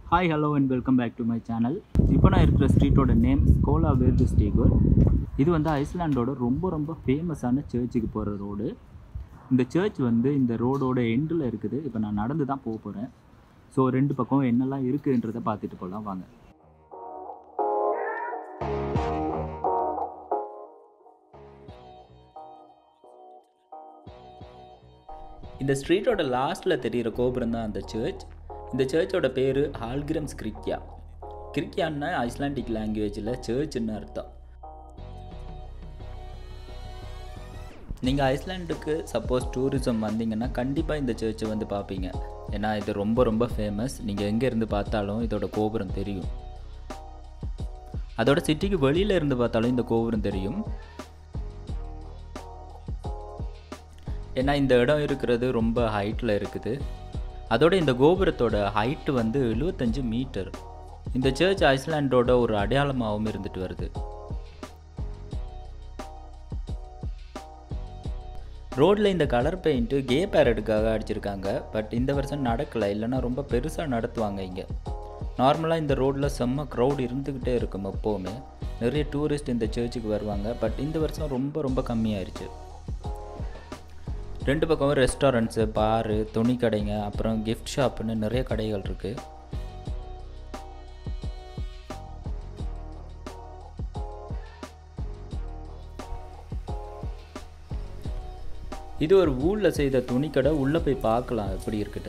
hi hello and welcome back to my channel இப்போ நான் இருக்கிற ஸ்ட்ரீட்டோட நேம் ஸ்கோலா வேர்டு ஸ்டீகர் இது வந்து ஐஸ்லாண்டோட ரொம்ப ரொம்ப ஃபேமஸான சர்ச்சுக்கு போகிற ரோடு இந்த சர்ச் வந்து இந்த ரோடோட எண்டில் இருக்குது இப்போ நான் நடந்து தான் போக போகிறேன் ஸோ ரெண்டு பக்கம் என்னெல்லாம் இருக்குன்றதை பார்த்துட்டு போகலாம் வாங்க இந்த ஸ்ட்ரீட்டோட லாஸ்ட்டில் தெரிகிற கோபுரம் தான் அந்த சர்ச் இந்த சர்ச்சோட பேர் ஹால்கிரம்ஸ் கிரிக்கியா கிரிக்கியான்னா ஐஸ்லாண்டிக் லாங்குவேஜில் சர்ச்னு அர்த்தம் நீங்கள் ஐஸ்லாண்டுக்கு சப்போஸ் டூரிசம் வந்தீங்கன்னா கண்டிப்பாக இந்த சர்ச்சை வந்து பார்ப்பீங்க ஏன்னா இது ரொம்ப ரொம்ப ஃபேமஸ் நீங்கள் எங்கே இருந்து பார்த்தாலும் இதோட கோபுரம் தெரியும் அதோட சிட்டிக்கு வெளியில் இருந்து பார்த்தாலும் இந்த கோபுரம் தெரியும் ஏன்னா இந்த இடம் இருக்கிறது ரொம்ப ஹைட்டில் இருக்குது அதோட இந்த கோபுரத்தோட ஹைட்டு வந்து எழுபத்தஞ்சு மீட்டர் இந்த சர்ச் ஐஸ்லாண்டோட ஒரு அடையாளமாகவும் இருந்துட்டு வருது ரோட்டில் இந்த கலர் பெயிண்ட்டு கே பேரடுக்காக அடிச்சிருக்காங்க பட் இந்த வருஷம் நடக்கலை இல்லைன்னா ரொம்ப பெருசாக நடத்துவாங்க இங்கே நார்மலாக இந்த ரோட்டில் செம்ம க்ரௌட் இருந்துக்கிட்டே இருக்கும் எப்போவுமே நிறைய டூரிஸ்ட் இந்த சர்ச்சுக்கு வருவாங்க பட் இந்த வருஷம் ரொம்ப ரொம்ப கம்மியாயிருச்சு ரெண்டு பக்கமும் ரெஸ்டாரண்ட்ஸு பாரு துணி கடைங்க அப்புறம் கிஃப்ட் ஷாப்புன்னு நிறைய கடைகள் இருக்குது இது ஒரு ஊரில் செய்த துணி கடை உள்ளே போய் பார்க்கலாம் எப்படி இருக்குது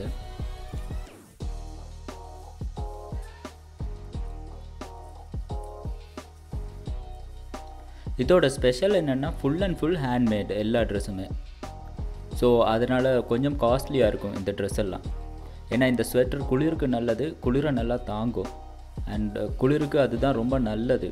இதோட ஸ்பெஷல் என்னென்னா ஃபுல் அண்ட் ஃபுல் ஹேண்ட்மேட் எல்லா ட்ரெஸ்ஸுமே ஸோ அதனால் கொஞ்சம் காஸ்ட்லியாக இருக்கும் இந்த ட்ரெஸ் எல்லாம் ஏன்னா இந்த ஸ்வெட்டர் குளிருக்கு நல்லது குளிரை நல்லா தாங்கும் அண்ட் குளிருக்கு அதுதான் ரொம்ப நல்லது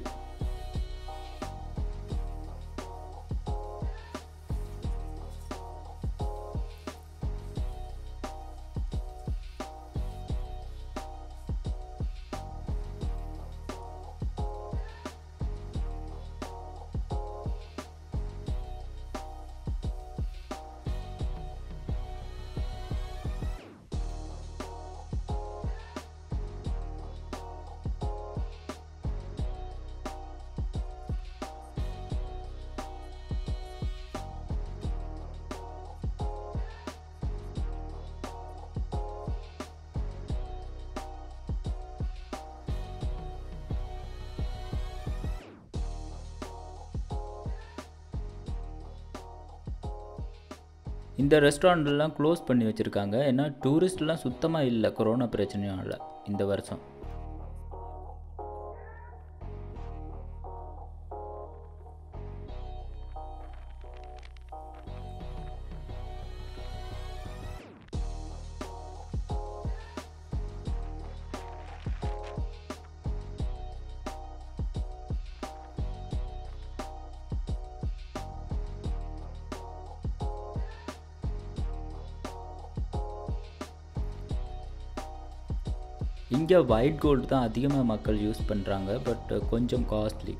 இந்த ரெஸ்டாரண்ட்லாம் க்ளோஸ் பண்ணி வச்சுருக்காங்க ஏன்னா டூரிஸ்ட்லாம் சுத்தமாக இல்லை கொரோனா பிரச்சனையால் இந்த வருஷம் இங்கே ஒயிட் கோல்டு தான் அதிகமாக மக்கள் யூஸ் பண்ணுறாங்க பட் கொஞ்சம் காஸ்ட்லி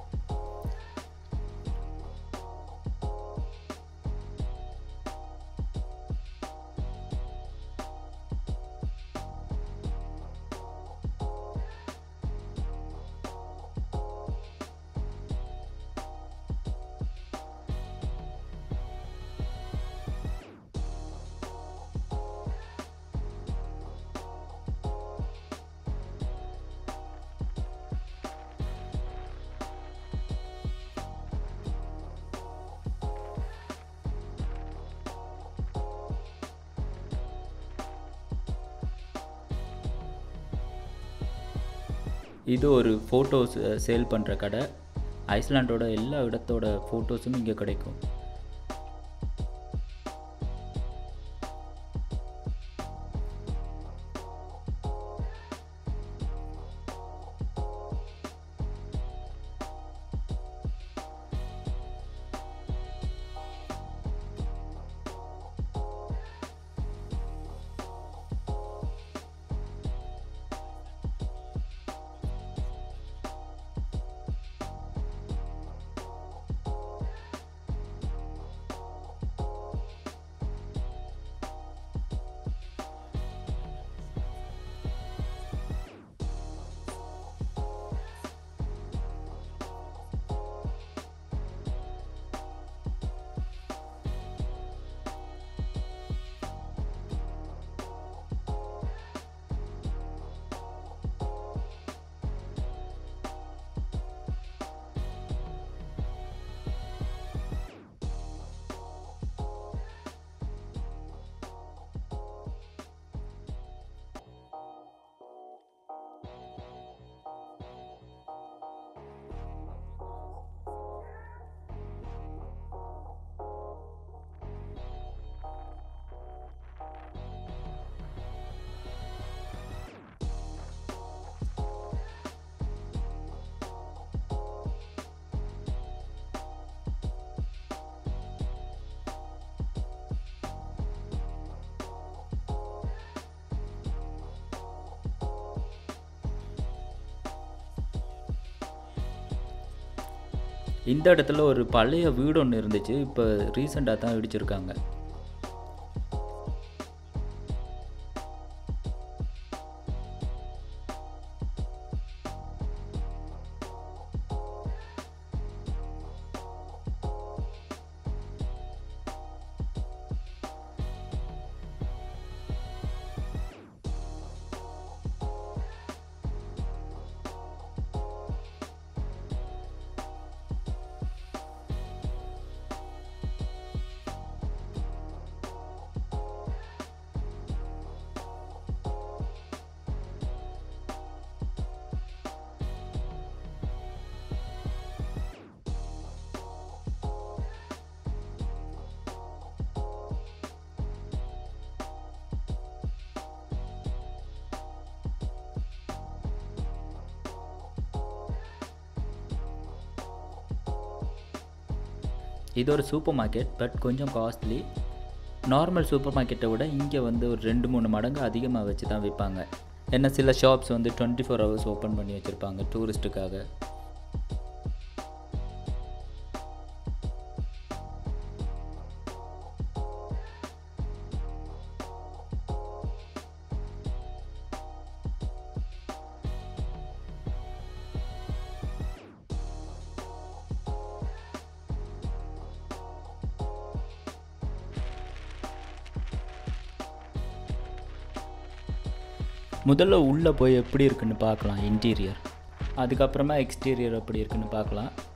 இது ஒரு ஃபோட்டோஸ் சேல் பண்ணுற கடை ஐஸ்லாண்டோட எல்லா இடத்தோட ஃபோட்டோஸும் இங்கே கிடைக்கும் இந்த இடத்துல ஒரு பழைய வீடு ஒன்று இருந்துச்சு இப்போ ரீசெண்டாக தான் இடிச்சிருக்காங்க இது ஒரு சூப்பர் மார்க்கெட் பட் கொஞ்சம் காஸ்ட்லி நார்மல் சூப்பர் மார்க்கெட்டை விட இங்கே வந்து ஒரு ரெண்டு மூணு மடங்கு அதிகமாக வச்சு தான் விற்பாங்க ஏன்னா சில ஷாப்ஸ் வந்து டுவெண்ட்டி ஃபோர் ஹவர்ஸ் ஓப்பன் பண்ணி வச்சுருப்பாங்க டூரிஸ்ட்டுக்காக முதல்ல உள்ளே போய் எப்படி இருக்குன்னு பார்க்கலாம் இன்டீரியர் அதுக்கப்புறமா எக்ஸ்டீரியர் எப்படி இருக்குன்னு பார்க்கலாம்